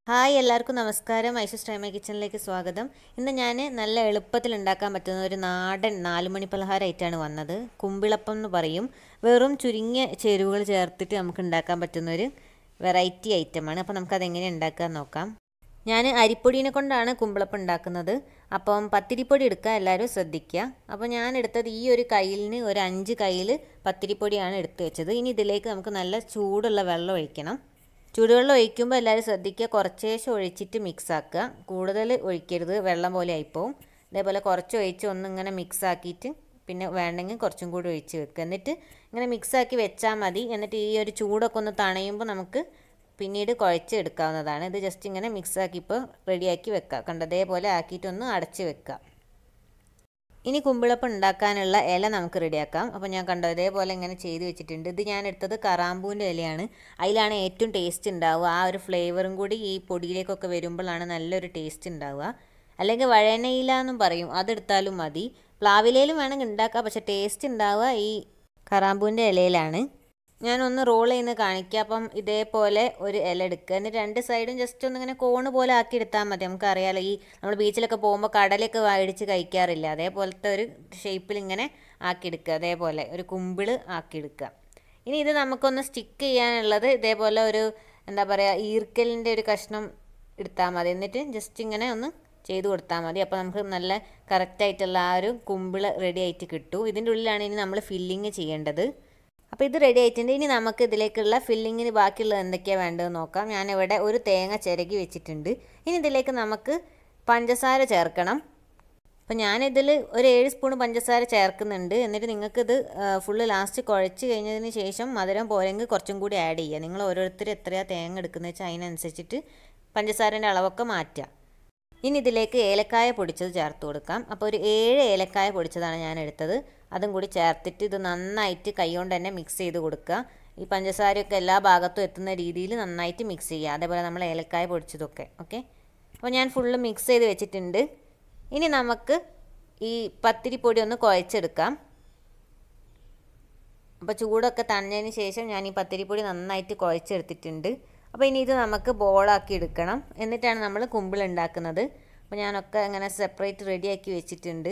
hi എല്ലാവർക്കും നമസ്കാരം ഐഷസ് ടൈമ കിച്ചണിലേക്ക് സ്വാഗതം ഇന്ന് ഞാൻ നല്ല എളുപ്പത്തിൽ ഉണ്ടാക്കാൻ പറ്റുന്ന ഒരു നാടൻ നാലുമണി പലഹാരമായിട്ടാണ് വന്നത് കുമ്പിളപ്പം എന്ന് പറയും വെറും ചുരുങ്ങിയ ചേരുവകൾ ചേർത്തിട്ട് നമുക്ക് ഉണ്ടാക്കാൻ പറ്റുന്ന ഒരു വെറൈറ്റി ഐറ്റമാണ് അപ്പോൾ നമുക്കത് എങ്ങനെ ഉണ്ടാക്കാൻ നോക്കാം ഞാൻ അരിപ്പൊടിനെ കൊണ്ടാണ് കുമ്പിളപ്പം ഉണ്ടാക്കുന്നത് അപ്പം പത്തിരിപ്പൊടി എടുക്കുക എല്ലാവരും ശ്രദ്ധിക്കുക അപ്പോൾ ഞാൻ എടുത്തത് ഈ ഒരു കയ്യിലിന് ഒരു അഞ്ച് കയ്യിൽ പത്തിരിപ്പൊടിയാണ് എടുത്തു വെച്ചത് ഇനി ഇതിലേക്ക് നമുക്ക് നല്ല ചൂടുള്ള വെള്ളം ഒഴിക്കണം ചൂടുവെള്ളം ഒഴിക്കുമ്പോൾ എല്ലാവരും ശ്രദ്ധിക്കുക കുറച്ചേശം ഒഴിച്ചിട്ട് മിക്സ് ആക്കുക കൂടുതൽ ഒഴിക്കരുത് വെള്ളം പോലെ ആയിപ്പോവും ഇതേപോലെ കുറച്ച് ഒഴിച്ച് ഒന്നിങ്ങനെ മിക്സ് ആക്കിയിട്ട് പിന്നെ വേണ്ടെങ്കിൽ കുറച്ചും കൂടി ഒഴിച്ച് വെക്കുക എന്നിട്ട് ഇങ്ങനെ മിക്സ് ആക്കി വെച്ചാൽ മതി എന്നിട്ട് ഈ ഒരു ചൂടൊക്കെ ഒന്ന് തണയുമ്പോൾ നമുക്ക് പിന്നീട് കുഴച്ച് എടുക്കാവുന്നതാണ് ഇത് ജസ്റ്റ് ഇങ്ങനെ മിക്സ് ആക്കി ഇപ്പോൾ റെഡിയാക്കി വെക്കുക കണ്ടതേപോലെ ആക്കിയിട്ടൊന്ന് അടച്ച് വെക്കുക ഇനി കുമ്പിളപ്പം ഉണ്ടാക്കാനുള്ള ഇല നമുക്ക് റെഡിയാക്കാം അപ്പോൾ ഞാൻ കണ്ടോ ഇതേപോലെ ഇങ്ങനെ ചെയ്ത് വെച്ചിട്ടുണ്ട് ഇത് ഞാൻ എടുത്തത് കറാമ്പൂൻ്റെ ഇലയാണ് അതിലാണ് ഏറ്റവും ടേസ്റ്റ് ഉണ്ടാവുക ആ ഒരു ഫ്ലേവറും കൂടി ഈ പൊടിയിലേക്കൊക്കെ വരുമ്പോഴാണ് നല്ലൊരു ടേസ്റ്റ് ഉണ്ടാവുക അല്ലെങ്കിൽ വഴനയില എന്നും പറയും അതെടുത്താലും മതി പ്ലാവിലയിലും വേണമെങ്കിൽ ഉണ്ടാക്കാം പക്ഷേ ടേസ്റ്റ് ഉണ്ടാവുക ഈ കറാമ്പൂൻ്റെ ഇലയിലാണ് ഞാനൊന്ന് റോൾ ചെയ്യുന്ന കാണിക്കാം അപ്പം ഇതേപോലെ ഒരു ഇല എടുക്കുക എന്നിട്ട് രണ്ട് സൈഡും ജസ്റ്റ് ഒന്ന് ഇങ്ങനെ കോണ് പോലെ ആക്കി എടുത്താൽ മതി നമുക്കറിയാലോ ഈ നമ്മൾ ബീച്ചിലൊക്കെ പോകുമ്പോൾ കടലൊക്കെ വാടിച്ച് കഴിക്കാറില്ല അതേപോലത്തെ ഒരു ഷേപ്പിൽ ഇങ്ങനെ ആക്കിയെടുക്കുക അതേപോലെ ഒരു കുമ്പിള് ആക്കിയെടുക്കുക ഇനി ഇത് നമുക്കൊന്ന് സ്റ്റിക്ക് ചെയ്യാനുള്ളത് ഇതേപോലെ ഒരു എന്താ പറയുക ഈർക്കലിൻ്റെ ഒരു കഷ്ണം എടുത്താൽ മതി എന്നിട്ട് ജസ്റ്റ് ഇങ്ങനെ ഒന്ന് ചെയ്ത് കൊടുത്താൽ മതി അപ്പോൾ നമുക്ക് നല്ല കറക്റ്റായിട്ടുള്ള ആ ഒരു കുമ്പിള് റെഡി ആയിട്ട് കിട്ടും ഇതിൻ്റെ ഉള്ളിലാണ് ഇനി നമ്മൾ ഫില്ലിങ് ചെയ്യേണ്ടത് അപ്പോൾ ഇത് റെഡി ആയിട്ടുണ്ട് ഇനി നമുക്ക് ഇതിലേക്കുള്ള ഫില്ലിങ്ങിന് ബാക്കിയുള്ളത് എന്തൊക്കെയാണ് വേണ്ടതെന്ന് നോക്കാം ഞാനിവിടെ ഒരു തേങ്ങ ചിരകി വെച്ചിട്ടുണ്ട് ഇനി ഇതിലേക്ക് നമുക്ക് പഞ്ചസാര ചേർക്കണം അപ്പോൾ ഞാനിതിൽ ഒരു ഏഴ് സ്പൂൺ പഞ്ചസാര ചേർക്കുന്നുണ്ട് എന്നിട്ട് നിങ്ങൾക്കിത് ഫുള്ള് ലാസ്റ്റ് കുഴച്ച് കഴിഞ്ഞതിന് ശേഷം മധുരം പോരെങ്കിൽ കുറച്ചും കൂടി ആഡ് ചെയ്യുക നിങ്ങൾ ഓരോരുത്തർ എത്രയാണ് തേങ്ങ എടുക്കുന്നത് വെച്ചാൽ അതിനനുസരിച്ചിട്ട് പഞ്ചസാരൻ്റെ അളവൊക്കെ മാറ്റുക ഇനി ഇതിലേക്ക് ഏലക്കായ പൊടിച്ചത് ചേർത്ത് കൊടുക്കാം അപ്പോൾ ഒരു ഏഴ് ഏലക്കായ പൊടിച്ചതാണ് ഞാൻ എടുത്തത് അതും കൂടി ചേർത്തിട്ട് ഇത് നന്നായിട്ട് കൈകൊണ്ട് തന്നെ മിക്സ് ചെയ്ത് കൊടുക്കുക ഈ പഞ്ചസാരയൊക്കെ എല്ലാ ഭാഗത്തും എത്തുന്ന രീതിയിൽ നന്നായിട്ട് മിക്സ് ചെയ്യുക അതേപോലെ നമ്മൾ ഏലക്കായ പൊടിച്ചതൊക്കെ ഓക്കെ അപ്പോൾ ഞാൻ ഫുള്ള് മിക്സ് ചെയ്ത് വെച്ചിട്ടുണ്ട് ഇനി നമുക്ക് ഈ പത്തിരിപ്പൊടി ഒന്ന് കുഴച്ചെടുക്കാം അപ്പോൾ ചൂടൊക്കെ തണഞ്ഞതിന് ശേഷം ഞാൻ ഈ പത്തിരിപ്പൊടി നന്നായിട്ട് കുഴച്ചെടുത്തിട്ടുണ്ട് അപ്പോൾ ഇനി ഇത് നമുക്ക് ബോളാക്കി എടുക്കണം എന്നിട്ടാണ് നമ്മൾ കുമ്പിൾ ഉണ്ടാക്കുന്നത് അപ്പോൾ ഞാനൊക്കെ അങ്ങനെ സെപ്പറേറ്റ് റെഡിയാക്കി വെച്ചിട്ടുണ്ട്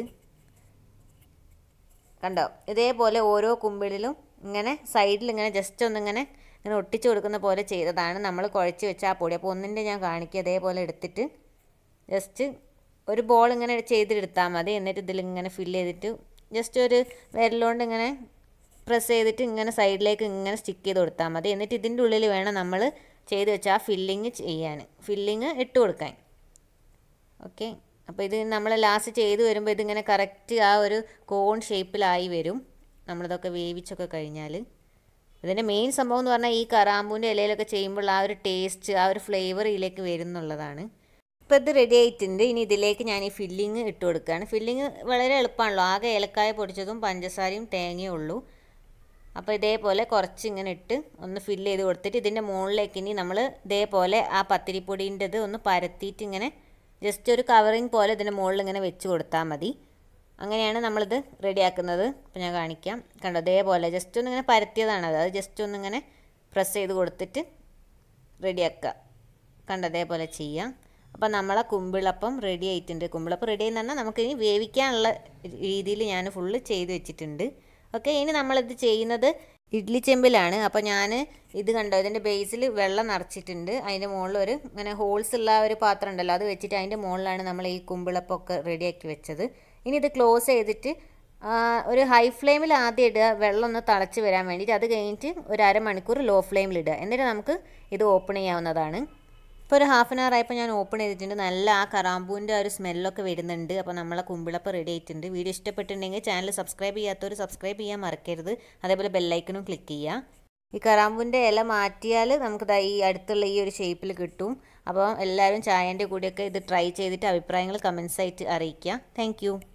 കണ്ടോ ഇതേപോലെ ഓരോ കുമ്പിളിലും ഇങ്ങനെ സൈഡിൽ ഇങ്ങനെ ജസ്റ്റ് ഒന്നിങ്ങനെ ഇങ്ങനെ ഒട്ടിച്ചു കൊടുക്കുന്ന പോലെ ചെയ്തതാണ് നമ്മൾ കുഴച്ച് വെച്ച ആ പൊടി അപ്പോൾ ഒന്നിൻ്റെ ഞാൻ കാണിക്കുക അതേപോലെ എടുത്തിട്ട് ജസ്റ്റ് ഒരു ബോൾ ഇങ്ങനെ ചെയ്തെടുത്താൽ മതി എന്നിട്ട് ഇതിലിങ്ങനെ ഫില്ല് ചെയ്തിട്ട് ജസ്റ്റ് ഒരു വിരലുകൊണ്ട് ഇങ്ങനെ പ്രസ് ചെയ്തിട്ട് ഇങ്ങനെ സൈഡിലേക്ക് ഇങ്ങനെ സ്റ്റിക്ക് ചെയ്ത് കൊടുത്താൽ മതി എന്നിട്ട് ഇതിൻ്റെ ഉള്ളിൽ വേണം നമ്മൾ ചെയ്ത് വെച്ച ആ ഫില്ലിങ് ചെയ്യാൻ ഫില്ലിങ് ഇട്ട് കൊടുക്കാൻ ഓക്കെ അപ്പോൾ ഇത് നമ്മൾ ലാസ്റ്റ് ചെയ്ത് വരുമ്പോൾ ഇതിങ്ങനെ കറക്റ്റ് ആ ഒരു കോൺ ഷേപ്പിലായി വരും നമ്മളിതൊക്കെ വേവിച്ചൊക്കെ കഴിഞ്ഞാൽ ഇതിൻ്റെ മെയിൻ സംഭവം എന്ന് പറഞ്ഞാൽ ഈ കറാമ്പൂൻ്റെ ഇലയിലൊക്കെ ചെയ്യുമ്പോൾ ആ ഒരു ടേസ്റ്റ് ആ ഒരു ഫ്ലേവർ ഇതിലേക്ക് വരുന്നുള്ളതാണ് ഇപ്പോൾ ഇത് റെഡി ആയിട്ടുണ്ട് ഇനി ഇതിലേക്ക് ഞാൻ ഈ ഫില്ലിങ് ഇട്ട് കൊടുക്കുകയാണ് ഫില്ലിങ് വളരെ എളുപ്പമാണല്ലോ ആകെ ഏലക്കായ പൊടിച്ചതും പഞ്ചസാരയും തേങ്ങയും ഉള്ളൂ അപ്പോൾ ഇതേപോലെ കുറച്ച് ഇങ്ങനെ ഇട്ട് ഒന്ന് ഫില്ല് ചെയ്ത് കൊടുത്തിട്ട് ഇതിൻ്റെ മുകളിലേക്ക് ഇനി നമ്മൾ ഇതേപോലെ ആ പത്തിരിപ്പൊടീൻ്റെത് ഒന്ന് പരത്തിയിട്ട് ഇങ്ങനെ ജസ്റ്റ് ഒരു കവറിങ് പോലെ ഇതിൻ്റെ മുകളിൽ ഇങ്ങനെ വെച്ച് കൊടുത്താൽ മതി അങ്ങനെയാണ് നമ്മളിത് റെഡിയാക്കുന്നത് അപ്പോൾ ഞാൻ കാണിക്കാം കണ്ടോ ഇതേപോലെ ജസ്റ്റ് ഒന്ന് ഇങ്ങനെ പരത്തിയതാണ് അത് അത് ജസ്റ്റ് ഒന്നിങ്ങനെ പ്രസ് ചെയ്ത് കൊടുത്തിട്ട് റെഡിയാക്കുക കണ്ടോ അതേപോലെ ചെയ്യാം അപ്പോൾ നമ്മളെ കുമ്പിളപ്പം റെഡി ആയിട്ടുണ്ട് കുമ്പിളപ്പം റെഡി എന്ന് പറഞ്ഞാൽ നമുക്കിനി വേവിക്കാനുള്ള രീതിയിൽ ഞാൻ ഫുള്ള് ചെയ്ത് വെച്ചിട്ടുണ്ട് ഓക്കെ ഇനി നമ്മളിത് ചെയ്യുന്നത് ഇഡ്ലി ചെമ്പിലാണ് അപ്പോൾ ഞാൻ ഇത് കണ്ടോ ഇതിൻ്റെ ബേസിൽ വെള്ളം നിറച്ചിട്ടുണ്ട് അതിൻ്റെ മുകളിൽ ഒരു ഇങ്ങനെ ഹോൾസ് ഉള്ള ഒരു പാത്രം ഉണ്ടല്ലോ അത് വെച്ചിട്ട് അതിൻ്റെ മുകളിലാണ് നമ്മൾ ഈ കുമ്പിളപ്പൊക്കെ റെഡിയാക്കി വെച്ചത് ഇനി ഇത് ക്ലോസ് ചെയ്തിട്ട് ഒരു ഹൈ ഫ്ലെയിമിൽ ആദ്യം ഇടുക വെള്ളം ഒന്ന് തിളച്ച് വരാൻ വേണ്ടിയിട്ട് അത് കഴിഞ്ഞിട്ട് ഒരു അരമണിക്കൂർ ലോ ഫ്ലെയിമിൽ ഇടുക എന്നിട്ട് നമുക്ക് ഇത് ഓപ്പൺ ചെയ്യാവുന്നതാണ് ഇപ്പോൾ ഒരു ഹാഫ് ആൻ അവർ ആയപ്പോൾ ഞാൻ ഓപ്പൺ ചെയ്തിട്ടുണ്ട് നല്ല ആ കറാമ്പൂൻ്റെ ഒരു സ്മെല്ലൊക്കെ വരുന്നുണ്ട് അപ്പോൾ നമ്മളെ കുമ്പിളപ്പം റെഡി ആയിട്ടുണ്ട് വീഡിയോ ഇഷ്ടപ്പെട്ടിട്ടുണ്ടെങ്കിൽ ചാനൽ സബ്സ്ക്രൈബ് ചെയ്യാത്തവർ സബ്സ്ക്രൈബ് ചെയ്യാൻ മറക്കരുത് അതേപോലെ ബെല്ലൈക്കനും ക്ലിക്ക് ചെയ്യുക ഈ കറാമ്പൂൻ്റെ ഇല മാറ്റിയാൽ നമുക്ക് ഈ അടുത്തുള്ള ഈ ഒരു ഷേപ്പിൽ കിട്ടും അപ്പോൾ എല്ലാവരും ചായൻ്റെ കൂടെയൊക്കെ ഇത് ട്രൈ ചെയ്തിട്ട് അഭിപ്രായങ്ങൾ കമൻസ് ആയിട്ട് അറിയിക്കുക താങ്ക്